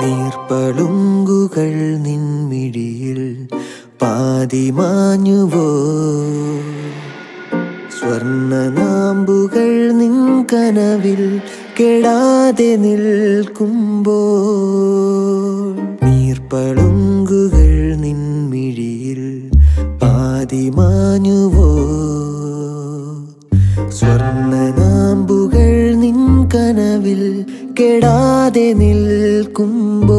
നീർപ്പളുങ്കുകൾ നിൻമിഴിയിൽ പാതിമാഞ്ഞുവോ സ്വർണനാമ്പുകൾ നിൻ കനവിൽ കെടാതെ നിൽക്കുമ്പോൾ നീർപ്പളുങ്കുകൾ നിൻമിഴിയിൽ പാതിമാഞ്ഞുവോ സ്വർണനാമ്പുകൾ നിൻ കനവിൽ കെടാതെ നിൽക്കുമ്പോൾ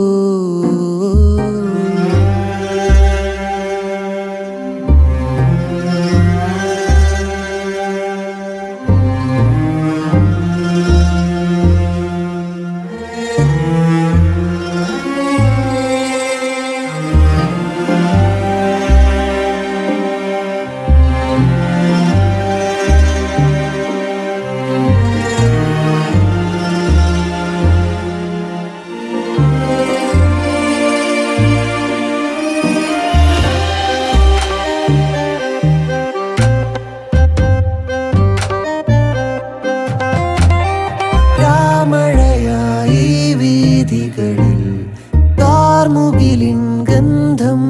രാമഴയായി വീതികളിൽ കാർമുകിലിൻ ഗന്ധം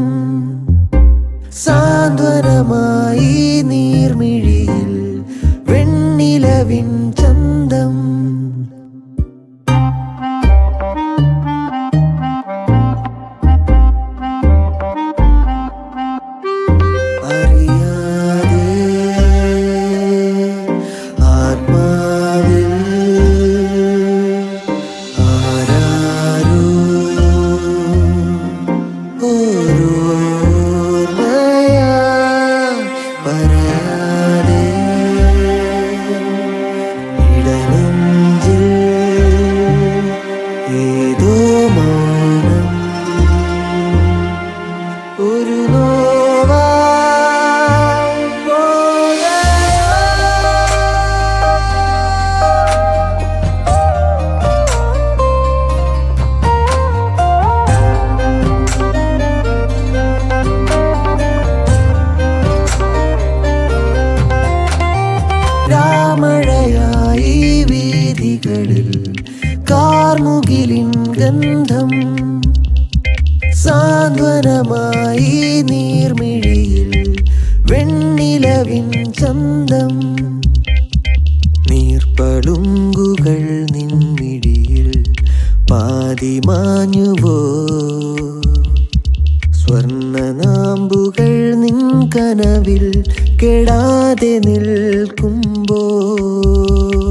സാന്ത്വനമായി നീർമിഴിയിൽ വെണ്ണിലവിൻ ചന്തം അറിയാതെ ആത്മാവിൽ ആരാരോ ഓരോർമ്മയാ പറയാതെ ഇടനെഞ്ചിൽ ഏതോ മൗനം ഒരു നോവായി പോകയോ രാമഴയായി വീതികളിൽ കാർമുകിലിൻ ഗന്ധം സാന്ത്വനമായി നീർമിഴിയിൽ വെണ്ണിലവിൻ ചന്തം നീർപ്പളുങ്കുകൾ നിൻമിഴിയിൽ പാതിമാഞ്ഞുവോ സ്വർണനാമ്പുകൾ നിൻ കനവിൽ കെടാതെ നിൽക്കുമ്പോൾ